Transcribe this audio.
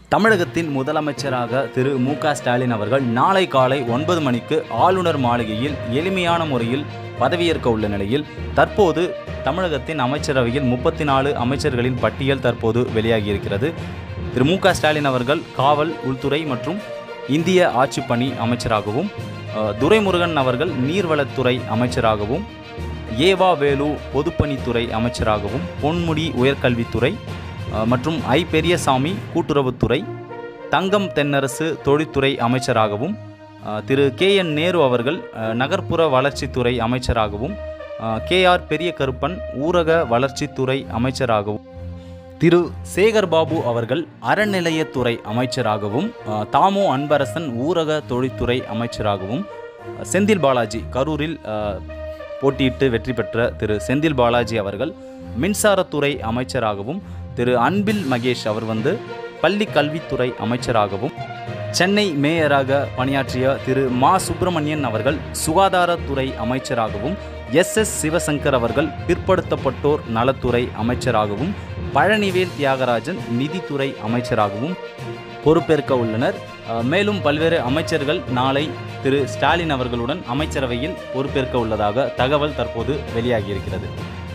தமிழகத்தின் முதலமைச்சராக திரு மு க ஸ்டாலின் அவர்கள் நாளை காலை ஒன்பது மணிக்கு ஆளுநர் மாளிகையில் எளிமையான முறையில் பதவியேற்க உள்ள நிலையில் தற்போது தமிழகத்தின் அமைச்சரவையில் முப்பத்தி நாலு அமைச்சர்களின் பட்டியல் தற்போது வெளியாகியிருக்கிறது திரு மு க ஸ்டாலின் அவர்கள் காவல் உள்துறை மற்றும் இந்திய ஆட்சிப்பணி அமைச்சராகவும் அஹ், துரைமுருகன் அவர்கள் நீர்வளத்துறை அமைச்சராகவும் ஏவா வேலு பொதுப்பணித்துறை அமைச்சராகவும் பொன்முடி உயர்கல்வித்துறை அஹ், மற்றும் ஐ பெரியசாமி கூட்டுறவுத்துறை தங்கம் தென்னரசு தொழில்துறை அமைச்சராகவும் அஹ், திரு கே என் நேரு அவர்கள் அஹ், நகர்ப்புற வளர்ச்சித்துறை அமைச்சராகவும் கே ஆர் பெரிய கருப்பன் ஊரக வளர்ச்சித்துறை அமைச்சராகவும் திரு சேகர் பாபு அவர்கள் அறநிலையத்துறை அமைச்சராகவும் அஹ், தாமோ அன்பரசன் ஊரக தொழில்துறை அமைச்சராகவும் அஹ், செந்தில் பாலாஜி கரூரில் அஹ், போட்டியிட்டு வெற்றி பெற்ற திரு செந்தில் பாலாஜி அவர்கள் மின்சாரத்துறை அமைச்சராகவும் திரு அன்பில் மகேஷ் அவர் வந்து பள்ளி கல்வித்துறை அமைச்சராகவும் சென்னை மேயராக பணியாற்றிய திரு மா சுப்பிரமணியன் அவர்கள் சுகாதாரத்துறை அமைச்சராகவும் எஸ் எஸ் சிவசங்கர் அவர்கள் பிற்படுத்தப்பட்டோர் நலத்துறை அமைச்சராகவும் பழனிவேல் தியாகராஜன் நிதித்துறை அமைச்சராகவும் பொறுப்பேற்க உள்ளனர் அஹ், மேலும் பல்வேறு அமைச்சர்கள் நாளை திரு ஸ்டாலின் அவர்களுடன் அமைச்சரவையில் பொறுப்பேற்க உள்ளதாக தகவல் தற்போது வெளியாகியிருக்கிறது